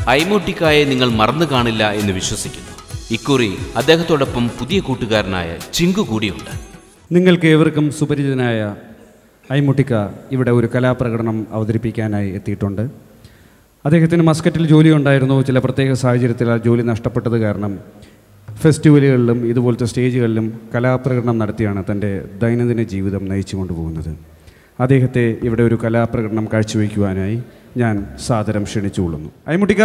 ഐമൂട്ടിക്കായെ നിങ്ങൾ മറന്നു കാണില്ല എന്ന് വിശ്വസിക്കുന്നു ഇക്കുറി അദ്ദേഹത്തോടൊപ്പം പുതിയ കൂട്ടുകാരനായ ചിങ്കു കൂടിയുണ്ട് നിങ്ങൾക്ക് ഏവർക്കും സുപരിചിതനായ ഐമുട്ടിക്ക ഇവിടെ ഒരു കലാപ്രകടനം അവതരിപ്പിക്കാനായി എത്തിയിട്ടുണ്ട് അദ്ദേഹത്തിന് മസ്കറ്റിൽ ജോലി ഉണ്ടായിരുന്നു ചില പ്രത്യേക സാഹചര്യത്തിൽ ആ ജോലി നഷ്ടപ്പെട്ടത് കാരണം ഫെസ്റ്റിവലുകളിലും ഇതുപോലത്തെ സ്റ്റേജുകളിലും കലാപ്രകടനം നടത്തിയാണ് തൻ്റെ ദൈനംദിന ജീവിതം നയിച്ചു കൊണ്ടുപോകുന്നത് അദ്ദേഹത്തെ ഇവിടെ ഒരു കലാപ്രകടനം കാഴ്ചവെക്കുവാനായി ഞാൻ സാദരം ക്ഷണിച്ചുകൊള്ളുന്നു ഐമുട്ടിക്ക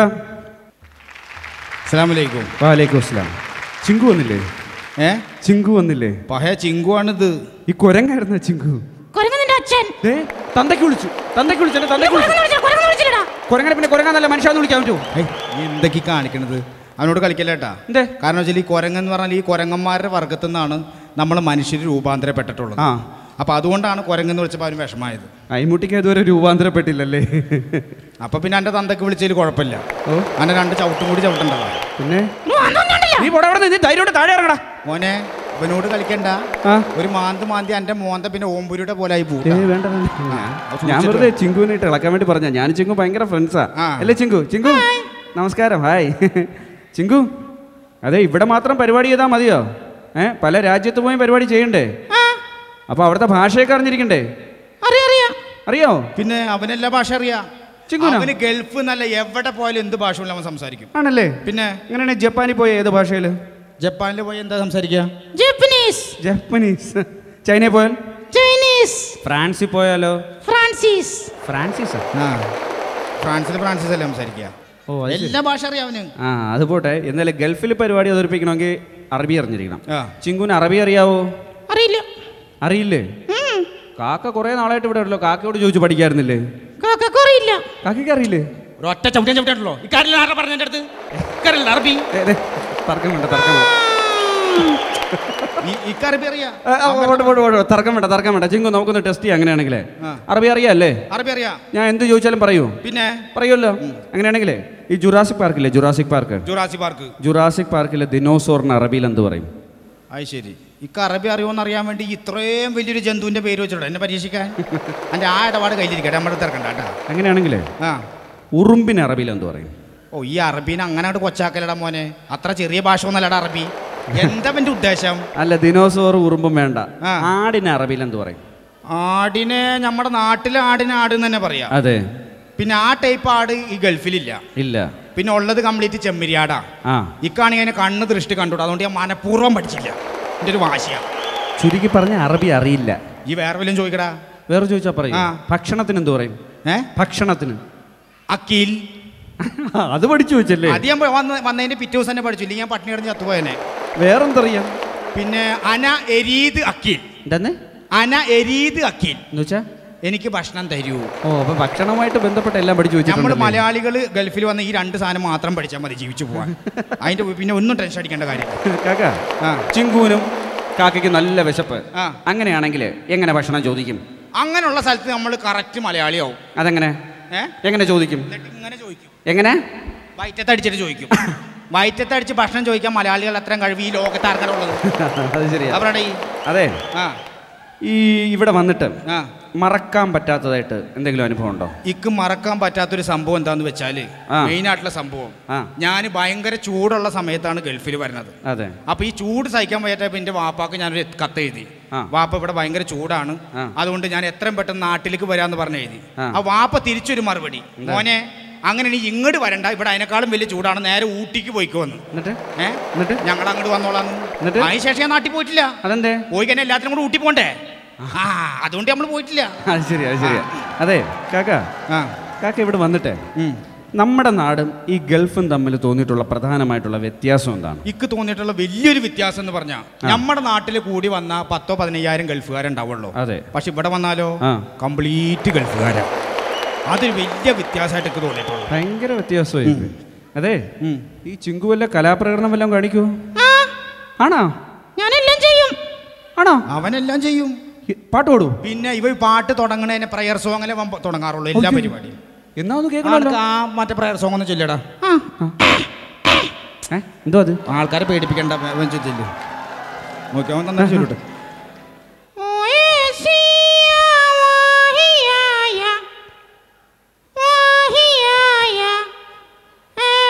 അസ്സലാമലൈക്കും വാലേക്കും അസ്ലാം ചിങ്കു വന്നില്ലേ ഏ ചിങ്കു വന്നില്ലേ പഹയ ചിങ്കുവാണിത് ഈ കുരങ്ങായിരുന്ന ചിങ്കു കുരങ്ങ് നിന്റെ അച്ഛൻ ദേ, തന്തയ്ക്ക് വിളിച്ചു തന്തയ്ക്ക് വിളിച്ചല്ലേ തന്തയ്ക്ക് വിളിച്ചു കുരങ്ങ് വിളിച്ചില്ല, കുരങ്ങ് വിളിച്ചില്ലടാ. കുരങ്ങനെ പിന്നെ കുരങ്ങാന്നല്ല മനുഷ്യാന്ന് വിളിക്കാൻ പറ്റുമോ ഏയ്, നീ എന്തൊക്കെ ഈ കാണിക്കണത് അവനോട് കളിക്കല്ലേട്ടാ എന്തേ? കാരണം വെച്ചാൽ ഈ കുരങ്ങെന്ന് പറഞ്ഞാൽ ഈ കുരങ്ങന്മാരുടെ വർഗത്തു നിന്നാണ് നമ്മൾ മനുഷ്യർ രൂപാന്തരപ്പെട്ടിട്ടുള്ളത് ആ. അപ്പൊ അതുകൊണ്ടാണ് കുരങ്ങെന്ന് വിളിച്ചപ്പോൾ അവന് വിഷമായത് അയിമുട്ടിക്ക് ഇതുവരെ രൂപാന്തരപ്പെട്ടില്ലല്ലേ അപ്പൊ പിന്നെ എൻ്റെ തന്തക്ക് വിളിച്ചതിൽ കുഴപ്പമില്ല ഓ അവൻ്റെ രണ്ട് ചവിട്ടും കൂടി ചവിട്ടുണ്ടല്ലോ പിന്നെ നീ വന്നോണ്ടല്ലോ. നീ പോടാ അവിടെ നിന്ന് ധൈര്യമായിട്ട് താഴെ ഇറങ്ങടാ മോനെ ഇവനോട് കളിക്കണ്ട ആ ഒരു മാന്ത് മാന്തി എൻ്റെ മോന്ത പിന്നെ ഓമ്പുരിയുടെ പോലെ ആയി ഏ പോകും വേണ്ട വേണ്ട ആ, അത് ഞാൻ സൂക്ഷിച്ചിട്ട് വെറുതെ ചിങ്കുവിനായിട്ട് ഇളക്കാൻ വേണ്ടി പറഞ്ഞ ഞാൻ ചിങ്കു ഭയങ്കര ഫ്രണ്ട്സാ ആ. അല്ലേ ചിങ്കു ചിങ്കു നമസ്കാരം ഹായ് ചിങ്കു അതെ ഇവിടെ മാത്രം പരിപാടി ചെയ്താൽ മതിയോ ഏ പല രാജ്യത്ത് പോയി പരിപാടി ചെയ്യണ്ടേ ആ, അപ്പൊ അവിടുത്തെ ഭാഷയൊക്കെ അറിഞ്ഞിരിക്കണ്ടേ അറിയാം, അറിയാം. അറിയോ പിന്നെ അവനെല്ലാ ഭാഷ അറിയാം ചിങ്കുനോ? അവന് ഗൾഫ് എന്നല്ല എവിടെ പോയാലും എന്ത് ഭാഷയുള്ള അവൻ സംസാരിക്കും ആണല്ലേ പിന്നെ അങ്ങനെയാണെങ്കിൽ ജപ്പാനിൽ പോയ ഏത് ഭാഷയിൽ ജപ്പാനിൽ പോയി എന്താ സംസാരിക്കുക ജപ്പനീസ് ജപ്പനീസ് ചൈനയിൽ പോയാൽ ചൈനീസ് ഫ്രാൻസിൽ പോയാലോ ഫ്രാൻസിസ് ഫ്രാൻസിസ് ആ ഫ്രാൻസിൽ ഫ്രാൻസിസ് അല്ലേ സംസാരിക്കുക ഓ അത് ശരി. എല്ലാ ഭാഷ അറിയാം അവന് ആ അത് പോട്ടെ എന്നാലും ഗൾഫിൽ പരിപാടി അവതരിപ്പിക്കണമെങ്കിൽ അറബി അറിഞ്ഞിരിക്കണം ആ ചിങ്കുന് അറബി അറിയാവോ അറിയില്ല അറിയില്ലേ ഉം, കാക്ക കുറേ നാളായിട്ട് ഇവിടെ ഉള്ളല്ലോ കാക്കയോട് ചോദിച്ചു പഠിക്കാറുന്നില്ലേ കാക്കക്ക് അറിയില്ല കാക്കയ്ക്ക് അറിയില്ലേ ഒരു ഒറ്റ ചവിട്ടിയാൻ ചവിട്ടിയാണല്ലോ ഇക്കാരില്ല ആരുടെ പറഞ്ഞ എൻ്റെ അടുത്ത് ഇക്കാരില്ല അറബി ദേ, ദേ, തർക്കം വേണ്ട തർക്കം വേണ്ട ഈ- ഇക്കറബി അറിയാം ആ, ആ, പോട്ടെ, പോട്ടെ, പോട്ടെ. തർക്കം വേണ്ട തർക്കം വേണ്ട ചിങ്കു നമുക്കൊന്ന് ടെസ്റ്റ് ചെയ്യാം അങ്ങനെയാണെങ്കിലേ ആ. അറബി അറിയാല്ലേ അറബി അറിയാം ഞാൻ എന്ത് ചോദിച്ചാലും പറയൂ പിന്നെ പറയുമല്ലോ അങ്ങനെയാണെങ്കിലേ ഈ ജുറാസിക് പാർക്കില്ലേ Jurassic Park Jurassic Park Jurassic പാർക്കിലെ ദിനോസോറിന് അറബിയിൽ എന്ത് പറയും അത് ശരി ഇക്ക അറബി അറിയുമെന്ന് അറിയാൻ വേണ്ടി ഇത്രയും വലിയൊരു ജന്തുവിന്റെ പേര് വെച്ചിട്ടോ എന്നെ പരീക്ഷിക്കാൻ എൻ്റെ ആ ഇടപാട് കയ്യിലിരിക്കട്ടെ നമ്മുടെ തിരക്കണ്ട കേട്ടാ അങ്ങനെയാണെങ്കിലേ ആ ഉറുമ്പിന് അറബിയിൽ എന്ത് പറയും ഓ ഈ അറബീനെ അങ്ങനെ അങ്ങോട്ട് കൊച്ചാക്കലടാ മോനെ അത്ര ചെറിയ ഭാഷ ഒന്നല്ലടാ അറബി എന്താ എൻ്റെ ഉദ്ദേശം അല്ല ദിനോസോർ ഉറുമ്പും വേണ്ട ആ. ആടിന് അറബിയിൽ എന്ത് പറയും ആടിനെ നമ്മുടെ നാട്ടിലെ ആടിനെ ആട് എന്ന് തന്നെ പറയാം അതെ പിന്നെ ആ ടൈപ്പ് ആട് ഈ ഗൾഫിലില്ല ഇല്ല പിന്നെ ഉള്ളത് കംപ്ലീറ്റ് ചെമ്മരിയാടാ ആ ഇക്കാണെങ്കിൽ അതിനെ കണ്ണ് ദൃഷ്ടി കണ്ടുകൂടാ അതുകൊണ്ട് ഞാൻ മനഃപൂർവ്വം പഠിച്ചില്ല എൻ്റെ ഒരു വാശിയാ ചുരുക്കി പറഞ്ഞ അറബി അറിയില്ല ഈ വേറെ വല്ലതും ചോദിക്കടാ വേറെ ചോദിച്ചാ പറയും ആ. ഭക്ഷണത്തിന് എന്ത് പറയും ഏ ഭക്ഷണത്തിന് അക്കീൽ അത് പഠിച്ചു വെച്ചല്ലേ അത് ഞാൻ വന്ന് വന്നതിന്റെ പിറ്റേ ദിവസം തന്നെ പഠിച്ചു ഇല്ലെങ്കിൽ ഞാൻ പട്ടിണി കിടന്ന് ചത്തുപോയനെ വേറെന്തറിയാം പിന്നെ അന എരീത് അക്കീൽ എന്തെന്ന് അന എരീത് അക്കീൽ എന്ന് വെച്ചാ എനിക്ക് ഭക്ഷണം തരൂ ഓ അപ്പൊ ഭക്ഷണവുമായിട്ട് ബന്ധപ്പെട്ട എല്ലാം പഠിച്ചു നമ്മൾ വെച്ചിട്ടുണ്ട് മലയാളികൾ ഗൾഫിൽ വന്ന ഈ രണ്ട് സാധനം മാത്രം പഠിച്ചാൽ മതി ജീവിച്ചു പോവാൻ അതിന്റെ പിന്നെ ഒന്നും ടെൻഷൻ അടിക്കേണ്ട കാര്യം കാക്ക ആ ചിങ്കൂനും കാക്കയ്ക്ക് നല്ല വിശപ്പ് ആ. അങ്ങനെയാണെങ്കിൽ എങ്ങനെ ഭക്ഷണം ചോദിക്കും അങ്ങനെയുള്ള സ്ഥലത്ത് നമ്മൾ കറക്റ്റ് മലയാളിയാവും അതെങ്ങനെ ഏ എങ്ങനെ ചോദിക്കും എന്നിട്ട് ഇങ്ങനെ ചോദിക്കും എങ്ങനെ വയറ്റത്തടിച്ചിട്ട് ചോദിക്കും വയറ്റത്തടിച്ച് ഭക്ഷണം ചോദിക്കാൻ മലയാളികൾ അത്രയും കഴിവ് ഈ ലോകത്ത് ആർക്കാരുള്ളത് അത് ശരിയാ അവരുടെ ഈ അതെ ആ ഈ ഇവിടെ വന്നിട്ട് ആ മറക്കാൻ പറ്റാത്തതായിട്ട് എന്തെങ്കിലും അനുഭവം ഉണ്ടോ ഇക്ക് മറക്കാൻ പറ്റാത്തൊരു സംഭവം എന്താന്ന് വെച്ചാൽ ആ. മെയിൻ ആയിട്ടുള്ള സംഭവം ആ ഞാൻ ഭയങ്കര ചൂടുള്ള സമയത്താണ് ഗൾഫിൽ വരുന്നത് അതെ അപ്പൊ ഈ ചൂട് സഹിക്കാൻ വയ്യാത്തപ്പോൾ എൻ്റെ വാപ്പാക്ക് ഞാനൊരു കത്ത് എഴുതി ആ. വാപ്പ ഇവിടെ ഭയങ്കര ചൂടാണ് ആ. അതുകൊണ്ട് ഞാൻ എത്രയും പെട്ടെന്ന് നാട്ടിലേക്ക് വരാന്ന് പറഞ്ഞ് എഴുതി ആ. ആ വാപ്പ തിരിച്ചൊരു മറുപടി മോനെ അങ്ങനെ നീ ഇങ്ങോട്ട് വരണ്ട ഇവിടെ അതിനേക്കാളും വലിയ ചൂടാണ് നേരെ ഊട്ടിക്ക് പോയിക്കോ വന്ന് എന്നിട്ട് ഏ എന്നിട്ട് ഞങ്ങൾ അങ്ങോട്ട് വന്നോളാന്ന് എന്നിട്ട്? അതിന് ശേഷം ഞാൻ നാട്ടിൽ പോയിട്ടില്ല അതെന്തേ പോയി കഴിഞ്ഞാൽ എല്ലാത്തിനും കൂടെ ഊട്ടി പോണ്ടേ ആ അതുകൊണ്ട് നമ്മൾ പോയിട്ടില്ല അത് ശരി അത് ശരിയാ അതെ കാക്ക ആ കാക്ക ഇവിടെ വന്നിട്ടേ ഉം. നമ്മുടെ നാടും ഈ ഗൾഫും തമ്മിൽ തോന്നിയിട്ടുള്ള പ്രധാനമായിട്ടുള്ള വ്യത്യാസം എന്താണ് ഇക്ക് തോന്നിയിട്ടുള്ള വലിയൊരു വ്യത്യാസം എന്ന് പറഞ്ഞാൽ നമ്മുടെ നാട്ടിൽ കൂടി വന്ന പത്തോ പതിനയ്യായിരം ഗൾഫുകാരുണ്ടാവുള്ളൂ അതെ പക്ഷെ ഇവിടെ വന്നാലോ ആ. കംപ്ലീറ്റ് ഗൾഫുകാരാ അതൊരു വലിയ വ്യത്യാസമായിട്ട് എനിക്ക് തോന്നിയിട്ടുള്ളൂ ഭയങ്കര വ്യത്യാസമായി ഇത്. അതെ ഉം. ഈ ചിങ്കു വല്ല കലാപ്രകടനം വല്ലതും കാണിക്കൂ ആ, ആണോ ഞാനെല്ലാം ചെയ്യും ആണോ അവനെല്ലാം ചെയ്യും ഈ പാട്ട് പാടൂ പിന്നെ ഇവ ഈ പാട്ട് തുടങ്ങണതിന് പ്രയർ സോങ്ങിലെ തുടങ്ങാറുള്ളൂ എല്ലാ അയ്യോ. പരിപാടിയും എന്നാ ഒന്ന് കേൾക്കണല്ലോ ആൾക്ക് ആ മറ്റേ പ്രയർ സോങ് ഒന്ന് ചൊല്ലടാ ആ ഏ എന്തോ അത് ആൾക്കാരെ പേടിപ്പിക്കണ്ട അവൻ ചൊല്ലു നോക്കി അവൻ തന്നെ ചൊല്ലിട്ട് ഓയേസിയ വാഹിയായ വാഹിയായ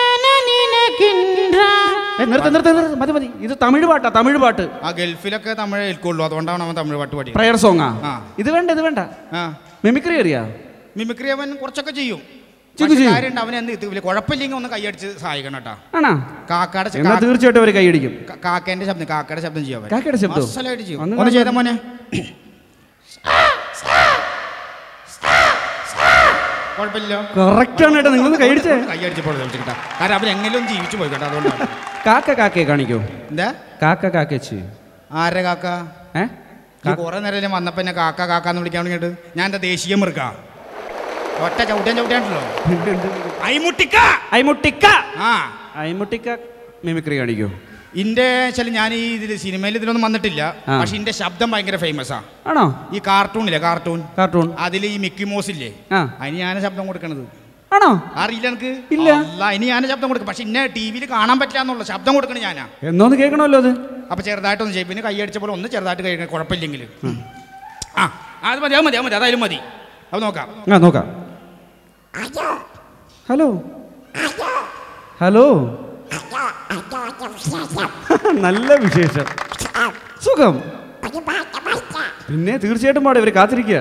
ഏ, നിർത്ത് നിർത്ത് നിർത്ത് മതി മതി ഇത് തമിഴ് പാട്ടാ തമിഴ് പാട്ട് ആ ഗൾഫിലൊക്കെ തമിഴ് ഏൽക്കുള്ളൂ അതുകൊണ്ടാണ് അവൻ തമിഴ് പാട്ട് പാടിയത് പ്രയർ സോങ്ങാ ആ. ഇത് വേണ്ട ഇത് വേണ്ട ആ മിമിക്രി അറിയാ മിമിക്രി അവൻ കുറച്ചൊക്കെ ചെയ്യും ചെയ്യും, പക്ഷേ ചെയ്യും. കാര്യമുണ്ട് അവൻ എന്ത് ഇത് കുഴപ്പമില്ലെങ്കിൽ ഒന്ന് കൈയടിച്ച് സഹായിക്കണം കേട്ടാ ആണാ കാക്കയുടെ ശ- എന്നാ കാ- തീർച്ചയായിട്ടും അവർ കൈയടിക്കും ക- കാക്കേന്റെ ശബ്ദം കാക്കയുടെ ശബ്ദം ചെയ്യും അവൻ കാക്കയുടെ ശബ്ദം? അസലായിട്ട് ചെയ്യും ഒന്ന് ഒന്ന് കാണിച്ച് ചെയ്ത മോനെ കുഴപ്പമില്ല കറക്റ്റ് ആണ് കേട്ടോ നിങ്ങളൊന്ന് കൈയടിച്ചേ കൈയടിച്ചപ്പോൾ കേട്ടാ കാരണം അവൻ എങ്ങനെയും ജീവിച്ചു പോയി കേട്ടോ അതുകൊണ്ടാണ് കാക്ക കാക്കയെ കാണിക്കോ എന്താ കാക്ക കാക്കച്ചി ആരെ കാക്ക ഏ ഈ കുറെ നേരം വന്നപ്പോ എന്നെ കാക്ക കാക്ക എന്ന് വിളിക്കാൻ തുടങ്ങിയിട്ട് ഞാൻ എന്താ ദേശീയ മൃഗ ഒറ്റ ചവിട്ടിയാൻ ചവിട്ടിയാണല്ലോ ഐമുട്ടിക്ക ഐമുട്ടിക്ക ആ ഐമുട്ടിക്ക മിമിക്രി കാണിക്കോ ഇന്റെ വെച്ചാൽ ഞാൻ ഈ ഇതിൽ സിനിമയിൽ ഇതിലൊന്നും വന്നിട്ടില്ല ആ. പക്ഷെ ഇന്റെ ശബ്ദം ഭയങ്കര ഫേമസ് ആ ആണോ ഈ കാർട്ടൂണില്ലേ കാർട്ടൂൺ കാർട്ടൂൺ അതിൽ ഈ മിക്കി മോസ് ഇല്ലേ ആ അതിന് ഞാൻ ശബ്ദം കൊടുക്കണത് ആണോ അറിയില്ല എനിക്ക് ഇല്ല. അല്ല ഇനി ഞാൻ ശബ്ദം കൊടുക്കും പക്ഷെ ഇന്നെ ടി വിയിൽ കാണാൻ പറ്റില്ല എന്നുള്ള ശബ്ദം കൊടുക്കണ ഞാനാ എന്നൊന്ന് കേൾക്കണമല്ലോ അത് അപ്പൊ ചെറുതായിട്ടൊന്ന് ചെയ്യും പിന്നെ കൈയടിച്ച പോലെ ഒന്ന് ചെറുതായിട്ട് കഴിക്കണം കുഴപ്പമില്ലെങ്കിൽ ആ അത് മതി അത് മതി അത് മതി അതായാലും മതി അത് നോക്കാം ആ നോക്കാം ഹലോ ഹലോ നല്ല വിശേഷം സുഖം പിന്നെ തീർച്ചയായിട്ടും പാടെ ഇവര് കാത്തിരിക്കുക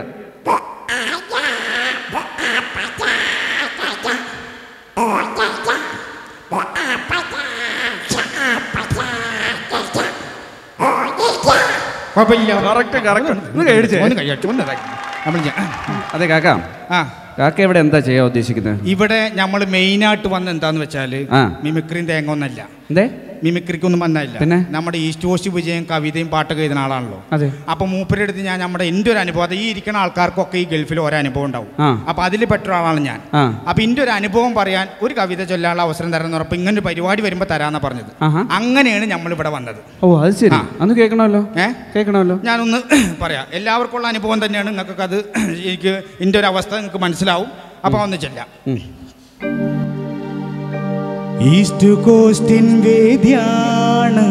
കുഴപ്പമില്ല കറക്റ്റ് കറക്റ്റ് ഒന്ന് കഴിച്ചേ ഒന്ന് കൈയടിച്ചു ഒന്ന് ഇതാക്കി. നമ്മൾ ഞാൻ- അതെ കാക്ക ആ കാക്ക ഇവിടെ എന്താ ചെയ്യാൻ ഉദ്ദേശിക്കുന്നത് ഇവിടെ നമ്മൾ മെയിനായിട്ട് വന്ന് എന്താന്ന് വെച്ചാൽ ആ. മിമിക്രിയും തേങ്ങ ഒന്നല്ല എന്തേ മിമിക്രിക്കൊന്നും വന്നല്ല പിന്നെ? നമ്മുടെ ഈസ്റ്റ് കോസ്റ്റ് വിജയം കവിതയും പാട്ടൊക്കെ എഴുതുന്ന ആളാണല്ലോ അതെ അപ്പൊ മൂപ്പരുടെ അടുത്ത് ഞാൻ നമ്മുടെ എൻ്റെ ഒരു അനുഭവം അത് ഈ ഇരിക്കുന്ന ആൾക്കാർക്കൊക്കെ ഈ ഗൾഫിൽ ഓരോ അനുഭവം ഉണ്ടാവും ആ. അപ്പൊ അതിൽ പെട്ട ഒരാളാണ് ഞാൻ ആ അപ്പൊ എൻ്റെ ഒരു അനുഭവം പറയാൻ ഒരു കവിത ചൊല്ലാനുള്ള അവസരം തരാന്ന് പറഞ്ഞപ്പോൾ ഇങ്ങനെ ഒരു പരിപാടി വരുമ്പോൾ തരാന്നാ പറഞ്ഞത് ആഹാ അങ്ങനെയാണ് നമ്മൾ ഇവിടെ വന്നത് ഓ അത് ശരി ആ. അന്ന് കേൾക്കണമല്ലോ ഏ കേൾക്കണമല്ലോ ഞാനൊന്ന് പറയാം എല്ലാവർക്കും ഉള്ള അനുഭവം തന്നെയാണ് നിങ്ങൾക്കൊക്കെ അത് എനിക്ക് എൻ്റെ ഒരു അവസ്ഥ നിങ്ങൾക്ക് മനസ്സിലാവും അപ്പോൾ ഒന്ന് ചെല്ലാം ഉം. ഈസ്റ്റ് കോസ്റ്റിൻ വേദ്യാണ്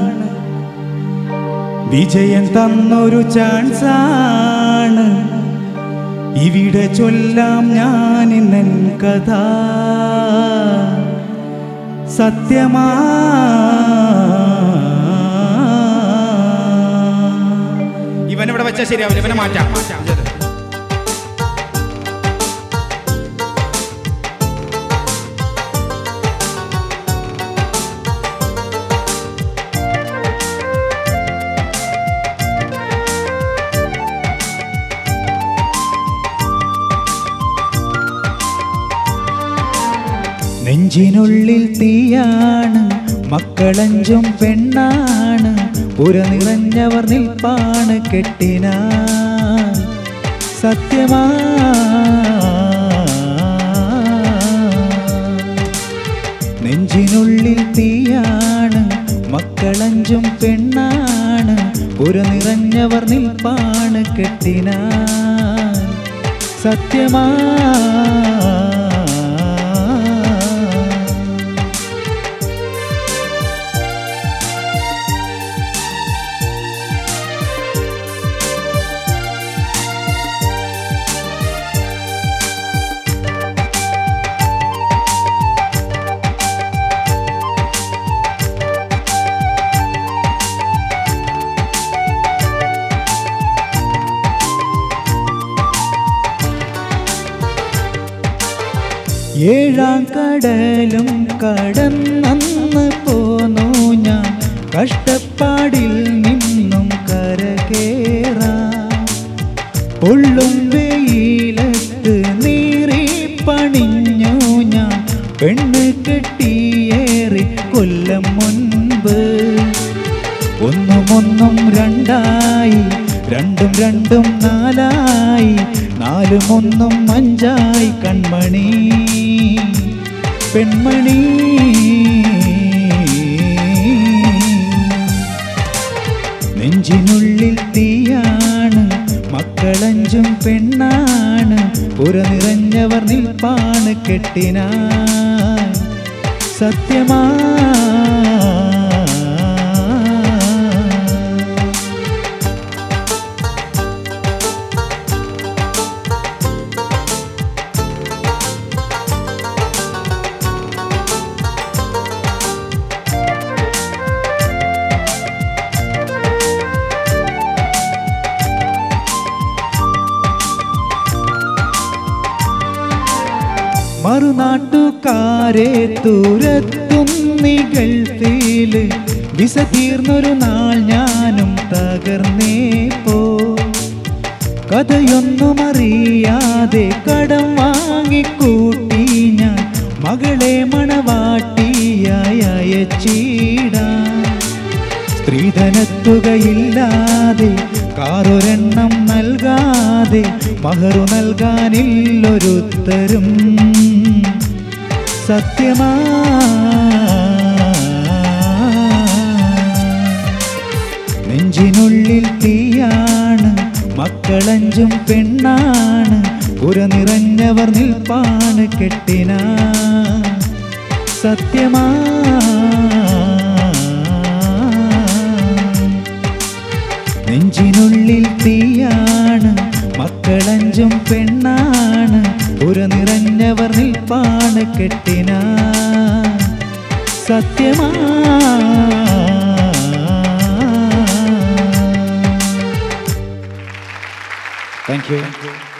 വിജയൻ തന്നൊരു ചാൻസാണ് ഇവിടെ ചൊല്ലാം ഞാൻ ഇന്നൻ കഥ സത്യമാ ഇവനിവിടെ വെച്ചാൽ ശരിയാവില്ല ഇവനെ മാറ്റാം നെഞ്ചിനുള്ളിൽ തീയാണ് മക്കളഞ്ചും പെണ്ണാണ് പുര നിറഞ്ഞവർ നിൽപ്പാണ് കെട്ടിന സത്യമാ നെഞ്ചിനുള്ളിൽ തീയാണ് മക്കളഞ്ചും പെണ്ണാണ് പുര നിറഞ്ഞവർ നിൽപ്പാണ് കെട്ടിന സത്യമാ ഏഴാം കടലും കടന്നന്ന് പോന്നു ഞാൻ കഷ്ടപ്പാടിൽ നിന്നും കരകേറാം പൊള്ളും വെയിലത്ത് നീറി പണിഞ്ഞു ഞാൻ പെണ്ണ് കെട്ടിയേറി കൊല്ലം മുൻപ് ഒന്നും ഒന്നും രണ്ടായി രണ്ടും രണ്ടും നാലായി നാലും ഒന്നും അഞ്ചായി കൺമണി പെൺമണി നെഞ്ചിനുള്ളിൽ തീയാണ് മക്കളഞ്ചും പെണ്ണാണ് പുര നിറഞ്ഞവർ നിൽപ്പാണ് കെട്ടിനാ സത്യമാ മറുനാട്ടുകാരെ തുരത്തും നീ ഗൾഫില് വിസ തീർന്നൊരു നാൾ ഞാനും തകർന്നേ പോ കഥയൊന്നും അറിയാതെ കടം വാങ്ങിക്കൂട്ടി ഞാൻ മകളെ മണവാട്ടിയായ അയച്ചിടാം സ്ത്രീധനത്തുകയില്ലാതെ കാറൊരെണ്ണം നൽകാതെ മഹറു നൽകാനില്ലൊരുത്തരും സത്യമാ നെഞ്ചിനുള്ളിൽ തീയാണ് മക്കളഞ്ചും പെണ്ണാണ് പുര നിറഞ്ഞവർ നിൽപ്പാണ് കെട്ടിന സത്യമാ നെഞ്ചിനുള്ളിൽ തീയാണ് മക്കളഞ്ചും പെണ്ണാണ് പുര നിറഞ്ഞവർ നിൽപ്പാണ് കെട്ടിന സത്യമാ താങ്ക് യു